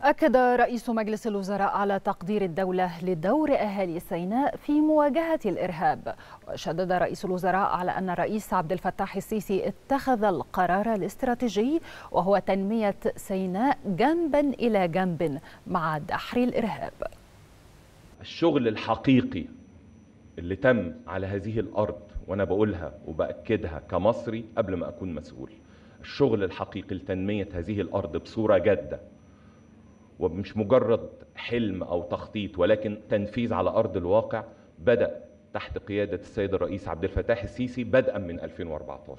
أكد رئيس مجلس الوزراء على تقدير الدولة لدور أهالي سيناء في مواجهة الإرهاب وشدد رئيس الوزراء على أن الرئيس عبد الفتاح السيسي اتخذ القرار الاستراتيجي وهو تنمية سيناء جنبا إلى جنب مع دحر الإرهاب الشغل الحقيقي اللي تم على هذه الأرض وأنا بقولها وبأكدها كمصري قبل ما أكون مسؤول الشغل الحقيقي لتنمية هذه الأرض بصورة جادة ومش مجرد حلم أو تخطيط ولكن تنفيذ على أرض الواقع بدأ تحت قيادة السيد الرئيس عبد الفتاح السيسي بدءا من 2014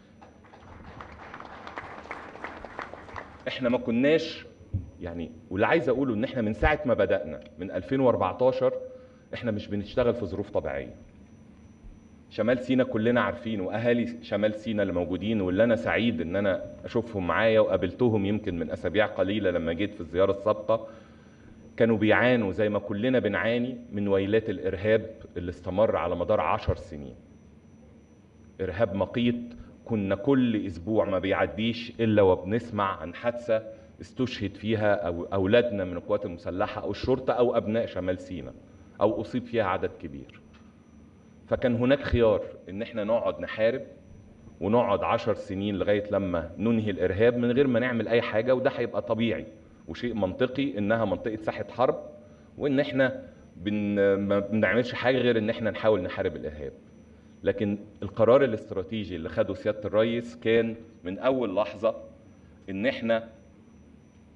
احنا ما كناش يعني واللي عايز اقوله ان احنا من ساعه ما بدانا من 2014 احنا مش بنشتغل في ظروف طبيعيه شمال سينا كلنا عارفين واهالي شمال سينا اللي موجودين واللي انا سعيد ان انا اشوفهم معايا وقابلتهم يمكن من اسابيع قليله لما جيت في الزياره السابقه كانوا بيعانوا زي ما كلنا بنعاني من ويلات الارهاب اللي استمر على مدار عشر سنين ارهاب مقيت كنا كل اسبوع ما بيعديش الا وبنسمع عن حادثه استشهد فيها أو أولادنا من القوات المسلحة أو الشرطة أو أبناء شمال سيناء أو أصيب فيها عدد كبير فكان هناك خيار إن احنا نقعد نحارب ونقعد عشر سنين لغاية لما ننهي الإرهاب من غير ما نعمل أي حاجة وده هيبقى طبيعي وشيء منطقي إنها منطقة ساحة حرب وإن احنا بن ما بنعملش حاجة غير إن احنا نحاول نحارب الإرهاب لكن القرار الاستراتيجي اللي خده سيادة الرئيس كان من أول لحظة إن احنا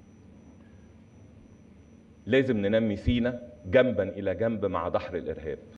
لازم ننمي سينا جنبا الى جنب مع دحر الارهاب